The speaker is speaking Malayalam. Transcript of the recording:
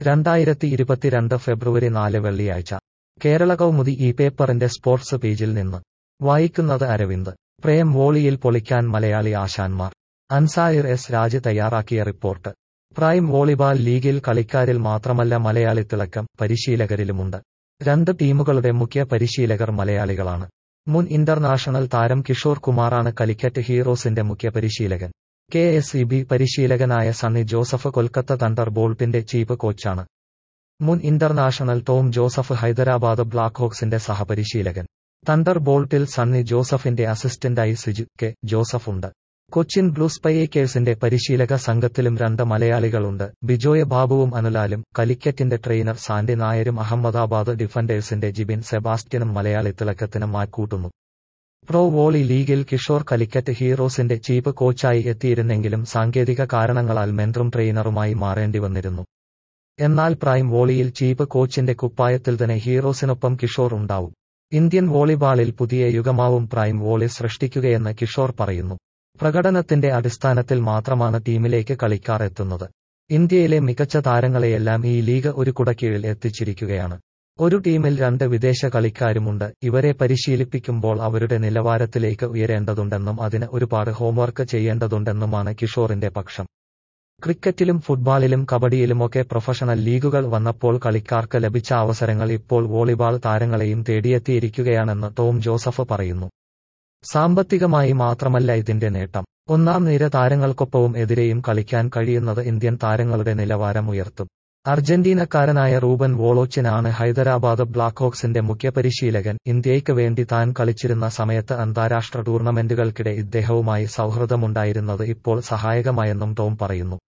രണ്ടായിരത്തി ഇരുപത്തിരണ്ട് ഫെബ്രുവരി നാല് വെള്ളിയാഴ്ച കേരള കൗമുദി ഈ പേപ്പറിന്റെ സ്പോർട്സ് പേജിൽ നിന്ന് വായിക്കുന്നത് അരവിന്ദ് പ്രേം വോളിയിൽ പൊളിക്കാൻ മലയാളി ആശാന്മാർ അൻസായിർ എസ് രാജ് തയ്യാറാക്കിയ റിപ്പോർട്ട് പ്രൈം വോളിബാൾ ലീഗിൽ കളിക്കാരിൽ മാത്രമല്ല മലയാളി തിളക്കം പരിശീലകരിലുമുണ്ട് രണ്ട് ടീമുകളുടെ മുഖ്യ പരിശീലകർ മലയാളികളാണ് മുൻ ഇന്റർനാഷണൽ താരം കിഷോർ കുമാറാണ് കലിക്കറ്റ് ഹീറോസിന്റെ മുഖ്യ പരിശീലകൻ കെ എസ് ഇ ബി പരിശീലകനായ സണ്ണി ജോസഫ് കൊൽക്കത്ത തണ്ടർ ബോൾട്ടിന്റെ ചീഫ് കോച്ചാണ് മുൻ ഇന്റർനാഷണൽ ടോം ജോസഫ് ഹൈദരാബാദ് ബ്ലാക്ക് ഹോക്സിന്റെ സഹപരിശീലകൻ തണ്ടർ ബോൾട്ടിൽ സണ്ണി ജോസഫിന്റെ അസിസ്റ്റന്റായി സിജു കെ ജോസഫ് ഉണ്ട് കൊച്ചിൻ ബ്ലൂ സ്പൈക്കേഴ്സിന്റെ പരിശീലക സംഘത്തിലും രണ്ട് മലയാളികളുണ്ട് ബിജോയ് ബാബുവും അനുലാലും കലിക്കറ്റിന്റെ ട്രെയിനർ സാൻഡി നായരും അഹമ്മദാബാദ് ഡിഫൻഡേഴ്സിന്റെ ജിബിൻ സെബാസ്റ്റ്യനും മലയാളി തിളക്കത്തിന് മാക്കൂട്ടുന്നു പ്രോ വോളി ലീഗിൽ കിഷോർ കലിക്കറ്റ് ഹീറോസിന്റെ ചീഫ് കോച്ചായി എത്തിയിരുന്നെങ്കിലും സാങ്കേതിക കാരണങ്ങളാൽ മെൻട്രും ട്രെയിനറുമായി മാറേണ്ടി വന്നിരുന്നു എന്നാൽ പ്രൈം വോളിയിൽ ചീഫ് കോച്ചിന്റെ കുപ്പായത്തിൽ തന്നെ ഹീറോസിനൊപ്പം കിഷോർ ഉണ്ടാവും ഇന്ത്യൻ വോളിബാളിൽ പുതിയ യുഗമാവും പ്രൈം വോളി സൃഷ്ടിക്കുകയെന്ന് കിഷോർ പറയുന്നു പ്രകടനത്തിന്റെ അടിസ്ഥാനത്തിൽ മാത്രമാണ് ടീമിലേക്ക് കളിക്കാർ എത്തുന്നത് ഇന്ത്യയിലെ മികച്ച താരങ്ങളെയെല്ലാം ഈ ലീഗ് ഒരു കുടക്കീഴിൽ എത്തിച്ചിരിക്കുകയാണ് ഒരു ടീമിൽ രണ്ട് വിദേശ കളിക്കാരുമുണ്ട് ഇവരെ പരിശീലിപ്പിക്കുമ്പോൾ അവരുടെ നിലവാരത്തിലേക്ക് ഉയരേണ്ടതുണ്ടെന്നും അതിന് ഒരുപാട് ഹോംവർക്ക് ചെയ്യേണ്ടതുണ്ടെന്നുമാണ് കിഷോറിന്റെ പക്ഷം ക്രിക്കറ്റിലും ഫുട്ബോളിലും കബഡിയിലുമൊക്കെ പ്രൊഫഷണൽ ലീഗുകൾ വന്നപ്പോൾ കളിക്കാർക്ക് ലഭിച്ച അവസരങ്ങൾ ഇപ്പോൾ വോളിബാൾ താരങ്ങളെയും തേടിയെത്തിയിരിക്കുകയാണെന്ന് ടോം ജോസഫ് പറയുന്നു സാമ്പത്തികമായി മാത്രമല്ല ഇതിന്റെ നേട്ടം ഒന്നാം നിര താരങ്ങൾക്കൊപ്പവും എതിരെയും കളിക്കാൻ കഴിയുന്നത് ഇന്ത്യൻ താരങ്ങളുടെ നിലവാരം ഉയർത്തും അർജന്റീനക്കാരനായ റൂബൻ വോളോച്ചിനാണ് ഹൈദരാബാദ് ബ്ലാക്ക് ഹോക്സിന്റെ മുഖ്യ പരിശീലകൻ ഇന്ത്യയ്ക്ക് വേണ്ടി താൻ കളിച്ചിരുന്ന സമയത്ത് അന്താരാഷ്ട്ര ടൂർണമെന്റുകൾക്കിടെ ഇദ്ദേഹവുമായി സൗഹൃദമുണ്ടായിരുന്നത് ഇപ്പോൾ സഹായകമായെന്നും ടോം പറയുന്നു